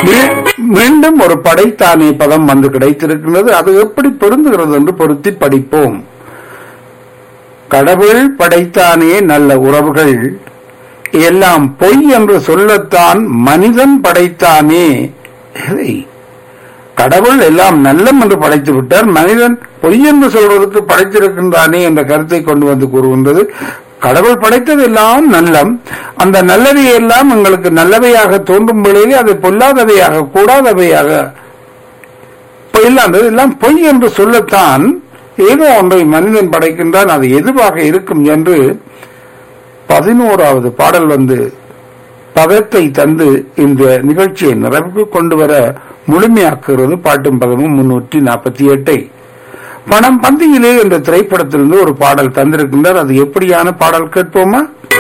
Me- மீண்டும் ஒரு படைத்தானே பதம் வந்து கிடைத்திருக்கின்றது அது எப்படி பொருந்துகிறது என்று பொருத்தி படிப்போம் கடவுள் படைத்தானே நல்ல உறவுகள் எல்லாம் பொய் என்று சொல்லத்தான் மனிதன் படைத்தானே எதை? கடவுள் எல்லாம் நல்லம் என்று படைத்து விட்டார் மனிதன் பொய் என்று சொல்வதற்கு படைத்திருக்கின்றானே என்ற கருத்தை கொண்டு வந்து கூறுகின்றது கடவுள் படைத்தது எல்லாம் நல்லம் அந்த நல்லவை எல்லாம் எங்களுக்கு நல்லவையாக தோன்றும் வேளையிலே அது பொல்லாதவையாக கூடாதவையாக பொய் இல்லாதது எல்லாம் பொய் என்று சொல்லத்தான் ஏதோ ஒன்றை மனிதன் படைக்கின்றான் அது எதுவாக இருக்கும் என்று பதினோராவது பாடல் வந்து பதத்தை தந்து இந்த நிகழ்ச்சியை நிறைவுக்கு கொண்டு வர முழுமையாக்குகிறது பாட்டும் பதமும் முன்னூற்றி நாற்பத்தி எட்டை பணம் பந்தியிலே என்ற திரைப்படத்திலிருந்து ஒரு பாடல் தந்திருக்கின்றார் அது எப்படியான பாடல் கேட்போமா